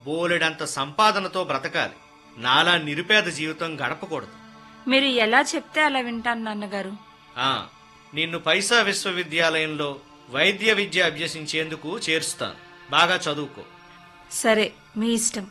బోలెడంత సంపాదనతో బ్రతకాలి నాలా నిరుపేద జీవితం గడపకూడదు మీరు ఎలా చెప్తే అలా వింటాను నాన్నగారు ఆ నిన్ను పైసా విశ్వవిద్యాలయంలో వైద్య విద్య అభ్యసించేందుకు చేరుస్తాను బాగా చదువుకో సరే మీ ఇష్టం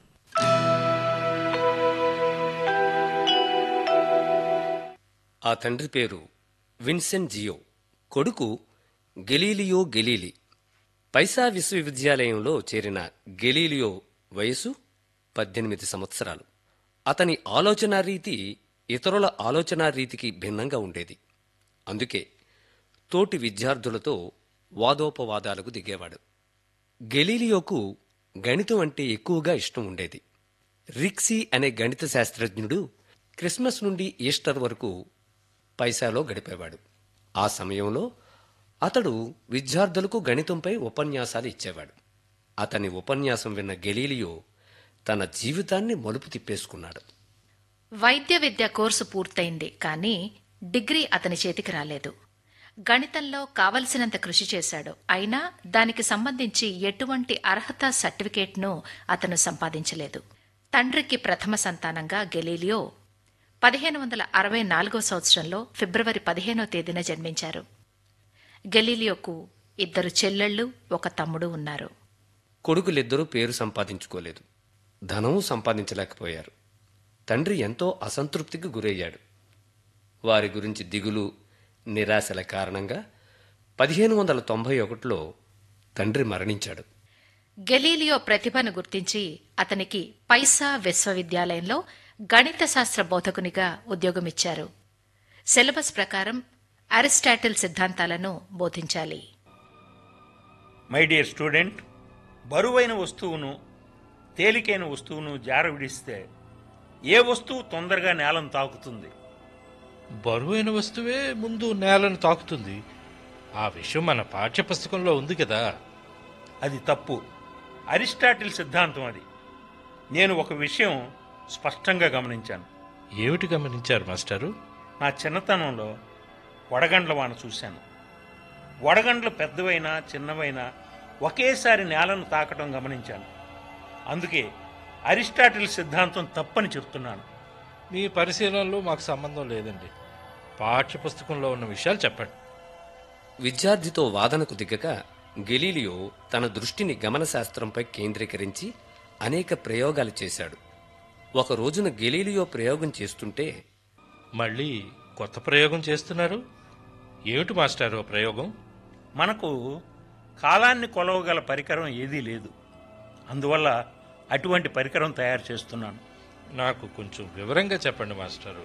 ఆ తండ్రి పేరు విన్సెంట్ జియో కొడుకు గెలీలియో గెలీలి పైసా విశ్వవిద్యాలయంలో చేరిన గెలీలియో వయసు పద్దెనిమిది సంవత్సరాలు అతని ఆలోచనా రీతి ఇతరుల ఆలోచనా రీతికి భిన్నంగా ఉండేది అందుకే తోటి విద్యార్థులతో వాదోపవాదాలకు దిగేవాడు గెలీలియోకు గణితం అంటే ఎక్కువగా ఇష్టం ఉండేది రిక్సీ అనే గణిత శాస్త్రజ్ఞుడు క్రిస్మస్ నుండి ఈస్టర్ వరకు పైసాలో గడిపేవాడు ఆ సమయంలో అతడు విద్యార్థులకు గణితంపై ఉపన్యాసాలు ఇచ్చేవాడు అతని ఉపన్యాసం విన్న గెలీలియో తన జీవితాన్ని మలుపు తిప్పేసుకున్నాడు వైద్య విద్య కోర్సు పూర్తయింది కానీ డిగ్రీ అతని చేతికి రాలేదు గణితంలో కావలసినంత కృషి చేశాడు అయినా దానికి సంబంధించి ఎటువంటి అర్హత సర్టిఫికేట్ను అతను సంపాదించలేదు తండ్రికి ప్రథమ సంతానంగా గెలీలియో పదిహేను వందల అరవై నాలుగో సంవత్సరంలో ఫిబ్రవరి పదిహేనో తేదీన జన్మించారు గెలీలియోకు ఇద్దరు చెల్లెళ్ళు ఒక తమ్ముడు ఉన్నారు కొడుకులిద్దరూ పేరు సంపాదించుకోలేదు ధనం సంపాదించలేకపోయారు తండ్రి ఎంతో అసంతృప్తికి గురయ్యాడు వారి గురించి దిగులు నిరాశల కారణంగా పదిహేను వందల తొంభై ఒకటిలో తండ్రి మరణించాడు గెలీలియో ప్రతిభను గుర్తించి అతనికి పైసా విశ్వవిద్యాలయంలో గణిత శాస్త్ర బోధకునిగా ఉద్యోగమిచ్చారు సిలబస్ ప్రకారం అరిస్టాటిల్ సిద్ధాంతాలను బోధించాలి మై డియర్ స్టూడెంట్ బరువైన వస్తువును తేలికైన వస్తువును జార విడిస్తే ఏ వస్తువు తొందరగా నేలను తాకుతుంది బరువైన వస్తువే ముందు నేలను తాకుతుంది ఆ విషయం మన పాఠ్యపుస్తకంలో ఉంది కదా అది తప్పు అరిస్టాటిల్ సిద్ధాంతం అది నేను ఒక విషయం స్పష్టంగా గమనించాను ఏమిటి గమనించారు మాస్టారు నా చిన్నతనంలో వడగండ్ల వాన చూశాను వడగండ్లు పెద్దవైనా చిన్నవైనా ఒకేసారి నేలను తాకటం గమనించాను అందుకే అరిస్టాటిల్ సిద్ధాంతం తప్పని చెప్తున్నాను మీ పరిశీలనలో మాకు సంబంధం లేదండి పాఠ్యపుస్తకంలో ఉన్న విషయాలు చెప్పండి విద్యార్థితో వాదనకు దిగక గెలీలియో తన దృష్టిని గమనశాస్త్రంపై కేంద్రీకరించి అనేక ప్రయోగాలు చేశాడు ఒక రోజున గెలీలియో ప్రయోగం చేస్తుంటే మళ్ళీ కొత్త ప్రయోగం చేస్తున్నారు ఏమిటి మాస్టారు ఆ ప్రయోగం మనకు కాలాన్ని కొలవగల పరికరం ఏదీ లేదు అందువల్ల అటువంటి పరికరం తయారు చేస్తున్నాను నాకు కొంచెం వివరంగా చెప్పండి మాస్టారు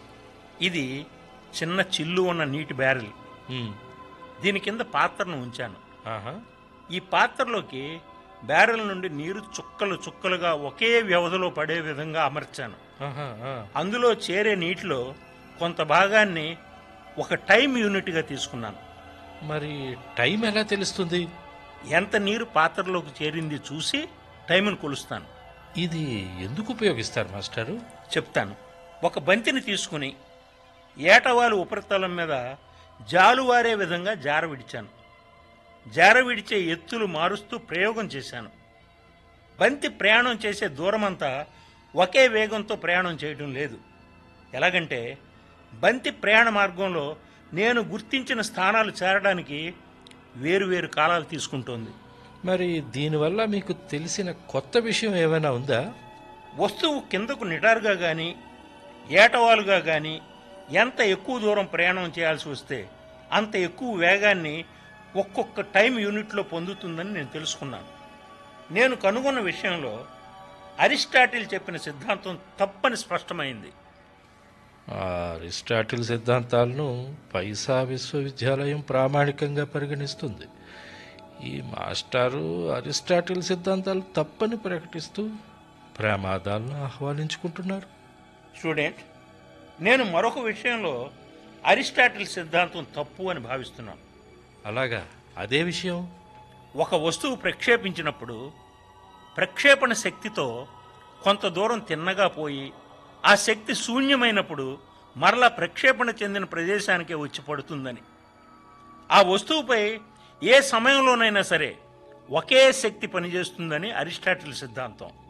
ఇది చిన్న చిల్లు ఉన్న నీటి బ్యారెల్ ఉమ్, దీని కింద పాత్రను ఉంచాను ఆహా ఈ పాత్రలోకి బ్యారెల్ నుండి నీరు చుక్కలు చుక్కలుగా ఒకే వ్యవధిలో పడే విధంగా అమర్చాను ఆహా, ఆ. అందులో చేరే నీటిలో కొంత భాగాన్ని ఒక టైం యూనిట్గా తీసుకున్నాను మరి టైం ఎలా తెలుస్తుంది ఎంత నీరు పాత్రలోకి చేరింది చూసి టైంను కొలుస్తాను ఇది ఎందుకు ఉపయోగిస్తారు మాస్టారు చెప్తాను ఒక బంతిని తీసుకుని ఏటవాలు ఉపరితలం మీద జాలువారే విధంగా జార విడిచాను జార విడిచే ఎత్తులు మారుస్తూ ప్రయోగం చేశాను బంతి ప్రయాణం చేసే దూరమంతా ఒకే వేగంతో ప్రయాణం చేయడం లేదు ఎలాగంటే బంతి ప్రయాణ మార్గంలో నేను గుర్తించిన స్థానాలు చేరడానికి వేరువేరు కాలాలు తీసుకుంటోంది మరి దీనివల్ల మీకు తెలిసిన కొత్త విషయం ఏమైనా ఉందా వస్తువు కిందకు నిటారుగా కానీ ఏటవాలుగా కానీ ఎంత ఎక్కువ దూరం ప్రయాణం చేయాల్సి వస్తే అంత ఎక్కువ వేగాన్ని ఒక్కొక్క టైం యూనిట్లో పొందుతుందని నేను తెలుసుకున్నాను నేను కనుగొన్న విషయంలో అరిస్టాటిల్ చెప్పిన సిద్ధాంతం తప్పని స్పష్టమైంది ఆ అరిస్టాటిల్ సిద్ధాంతాలను పైసా విశ్వవిద్యాలయం ప్రామాణికంగా పరిగణిస్తుంది ఈ మాస్టారు అరిస్టాటిల్ సిద్ధాంతాలు తప్పని ప్రకటిస్తూ ప్రమాదాలను ఆహ్వానించుకుంటున్నారు స్టూడెంట్ నేను మరొక విషయంలో అరిస్టాటిల్ సిద్ధాంతం తప్పు అని భావిస్తున్నాను అలాగా అదే విషయం ఒక వస్తువు ప్రక్షేపించినప్పుడు ప్రక్షేపణ శక్తితో కొంత దూరం తిన్నగా పోయి ఆ శక్తి శూన్యమైనప్పుడు మరలా ప్రక్షేపణ చెందిన ప్రదేశానికే వచ్చి పడుతుందని ఆ వస్తువుపై ఏ సమయంలోనైనా సరే ఒకే శక్తి పనిచేస్తుందని అరిస్టాటిల్ సిద్ధాంతం